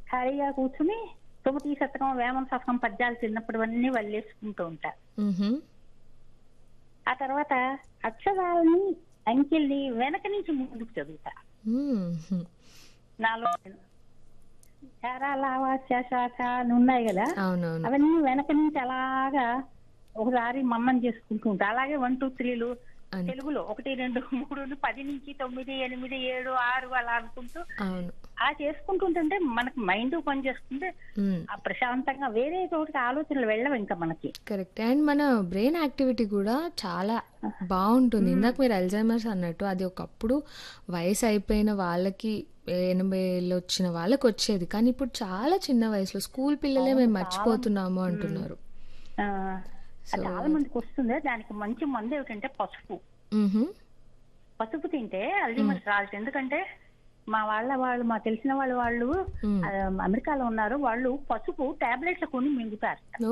ఖాళీగా కూర్చుని సుమతి శతకం వేమన శతకం పద్యాలు చిన్నప్పుడు అన్నీ వల్లేసుకుంటూ ఉంటా మ్హూ. ఆ తర్వాత అక్షరాలని అంకెల్ని వెనక నుంచి ముందుకు చదువుతా మ్మ్. నాలో చారా లావా శాఖ అని ఉన్నాయి కదా అవునవును అవన్నీ వెనక నుంచి అలాగా ఒకసారి మమ్మం చేసుకుంటూ ఉంటా అలాగే వన్ టూ త్రీలు అంతే. తెలుగులో ఒకటి రెండు మూడు పది నుంచి తొమ్మిది ఎనిమిది ఏడు ఆరు అలా అనుకుంటూ అవును ఆ చేసుకుంటుంటే మనకి మైండ్ పని చేస్తుంటే మ్మ్. ఆ ప్రశాంతంగా వేరే చోటికి ఆలోచనలు వెళ్ళవు ఇంకా మనకి కరెక్ట్ అండ్ మన బ్రెయిన్ యాక్టివిటీ కూడా చాలా బాగుంటుంది ఇందాక మీరు అల్జైమర్స్ అన్నట్టు అది ఒకప్పుడు వయసు అయిపోయిన వాళ్ళకి ఎనభై ఏళ్ళు వచ్చిన వాళ్ళకి వచ్చేది కానీ ఇప్పుడు చాలా చిన్న వయసులో స్కూల్ పిల్లలే మేము మర్చిపోతున్నాము అంటున్నారు ఆ, అది చాలా మందికి వస్తుంది దానికి మంచి మందు ఏమిటంటే పసుపు మ్హూ. పసుపు తింటే అల్జిమర్స్ రాదు ఎందుకంటే మా వాళ్ళ వాళ్ళు మా తెలిసిన వాళ్ళ వాళ్ళు మ్మ్. ఆ, అమెరికాలో ఉన్నారు వాళ్ళు పసుపు టాబ్లెట్లు కొని మింగుతారు ఓ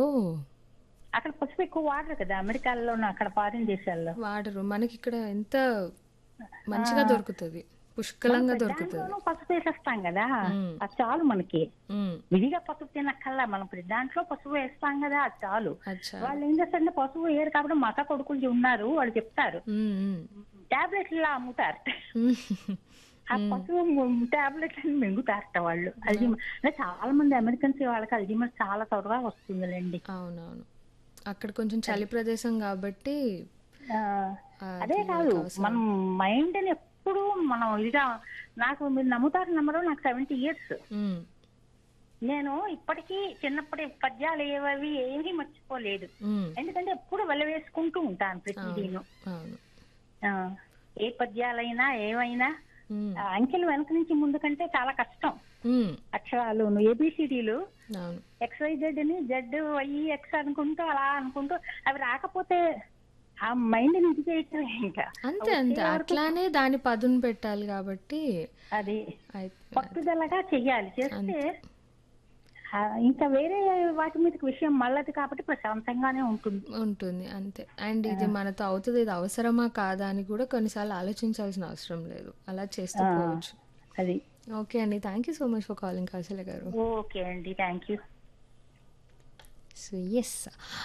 అక్కడ పసుపు ఎక్కువ వాడరు కదా అమెరికాలో అక్కడ ఫారిన్ దేశాల్లో వాడరు మనకి ఇక్కడ ఎంత మంచిగా దొరుకుతుంది పుష్కలంగా దొరుకుతుంది దాంట్లోనూ పసుపు వేసేస్తాం కదా మ్మ్. అది చాలు మనకి మ్మ్. విడిగా పసుపు తినక్కల్లా మనం ప్రతి దాంట్లో పసుపు వేస్తాం కదా అది చాలు అచ్చా వాళ్ళు ఏం చేస్తారంటే పసుపు వేయరు కాబట్టి మక కొడుకులు ఉన్నారు వాళ్ళు చెప్తారు మ్మ్, మ్మ్. టాబ్లెట్లు ఇలా అమ్ముతారు మ్మ్. ఆ పసుపు టాబ్లెట్ అని మింగుతారట వాళ్ళు అల్జిమర్ అంటే చాలా మంది అమెరికన్స్ వాళ్ళకి అల్జిమర్ చాలా త్వరగా వస్తుందిలేండి అవునవును అక్కడ కొంచెం చలి ప్రదేశం కాబట్టి ఆ, అది అదే కాదు అవసరం. మనం మైండ్ ని ఎప్పుడు మనం ఇదిగా నాకు మీరు నమ్ముతారు నమ్మరు నాకు సెవెంటీ ఇయర్స్ మ్మ్. నేను ఇప్పటికీ చిన్నప్పటి పద్యాలు ఏవవి ఏమీ మర్చిపోలేదు మ్మ్. ఎందుకంటే ఎప్పుడు వెలవేసుకుంటూ ఉంటాను ప్రతిదీను అవును ఆ, ఏ పద్యాలైనా ఏమైనా మ్మ్. ఆ, అంకెలు వెనక నుంచి ముందు కంటే చాలా కష్టం మ్మ్. అక్షరాలు ఏబిసిడీలు అవును ఎక్స్ వై జెడ్ ని జెడ్ వై ఎక్స్ అనుకుంటూ అలా అనుకుంటూ అవి రాకపోతే ఆ మైండ్ ని ఇది చేయటమే ఇంకా అంతే అంతే అట్లానే దాని పదును పెట్టాలి కాబట్టి అది అయి- పట్టుదలగా చెయ్యాలి చేస్తే ఆ, ఇంకా వేరే వాటి మీదకి విషయం మళ్ళది కాబట్టి ప్రశాంతంగానే ఉంటుంది ఉంటుంది అంతే అండ్ ఇది మనతో అవుతుంది ఇది అవసరమా కాదా అని కూడా కొన్నిసార్లు ఆలోచించాల్సిన అవసరం లేదు అలా చేస్తూ పోవచ్చు అది ఓకే అండి thank you so much for calling Kaushalya గారు ఓకే అండి థ్యాంక్ యూ సో ఎస్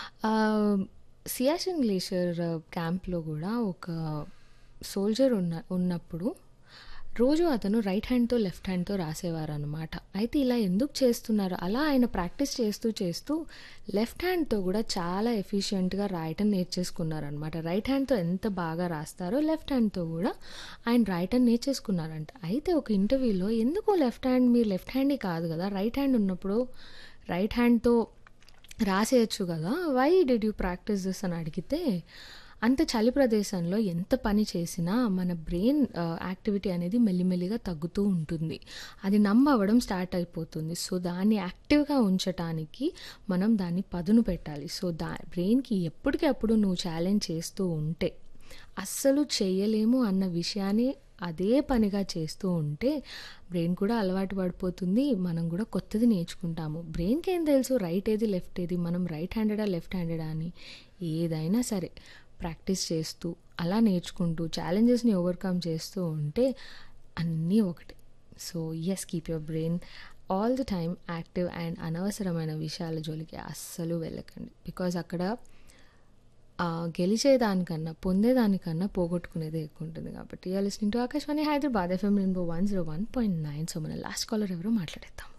సియాచిన్ గ్లేషియర్ క్యాంప్లో కూడా ఒక సోల్జర్ ఉన్న ఉన్నప్పుడు రోజు అతను రైట్ హ్యాండ్తో లెఫ్ట్ హ్యాండ్తో రాసేవారు అనమాట అయితే ఇలా ఎందుకు చేస్తున్నారు అలా ఆయన ప్రాక్టీస్ చేస్తూ చేస్తూ లెఫ్ట్ హ్యాండ్తో కూడా చాలా ఎఫిషియెంట్గా రాయటం నేర్చేసుకున్నారనమాట రైట్ హ్యాండ్తో ఎంత బాగా రాస్తారో లెఫ్ట్ హ్యాండ్తో కూడా ఆయన రాయటం నేర్చేసుకున్నారంట అయితే ఒక ఇంటర్వ్యూలో ఎందుకు లెఫ్ట్ హ్యాండ్ మీరు లెఫ్ట్ హ్యాండే కాదు కదా రైట్ హ్యాండ్ ఉన్నప్పుడు రైట్ హ్యాండ్తో రాసేయచ్చు కదా why did you practice this అని అడిగితే అంత చలి ప్రదేశంలో ఎంత పని చేసినా మన బ్రెయిన్ యాక్టివిటీ అనేది మెల్లిమెల్లిగా తగ్గుతూ ఉంటుంది అది నమ్మ అవ్వడం స్టార్ట్ అయిపోతుంది సో దాన్ని యాక్టివ్గా ఉంచటానికి మనం దాన్ని పదును పెట్టాలి సో దా బ్రెయిన్కి ఎప్పటికప్పుడు నువ్వు ఛాలెంజ్ చేస్తూ ఉంటే అస్సలు చేయలేము అన్న విషయాన్ని అదే పనిగా చేస్తూ ఉంటే బ్రెయిన్ కూడా అలవాటు పడిపోతుంది మనం కూడా కొత్తది నేర్చుకుంటాము బ్రెయిన్కి ఏం తెలుసు రైట్ ఏది లెఫ్ట్ ఏది మనం రైట్ హ్యాండెడా లెఫ్ట్ హ్యాండెడా అని ఏదైనా సరే ప్రాక్టీస్ చేస్తూ అలా నేర్చుకుంటూ ఛాలెంజెస్ని ఓవర్కమ్ చేస్తూ ఉంటే అన్నీ ఒకటే so yes keep your brain all the time active and అనవసరమైన విషయాల జోలికి అస్సలు వెళ్ళకండి బికాజ్ అక్కడ ఆ, గెలిచేదానికన్నా పొందేదానికన్నా పోగొట్టుకునేదే ఎక్కువ ఉంటుంది కాబట్టి listening to Akashvani Hyderabad FM rainbow one zero one point nine so మన లాస్ట్ కాలర్ ఎవరో మాట్లాడేద్దాం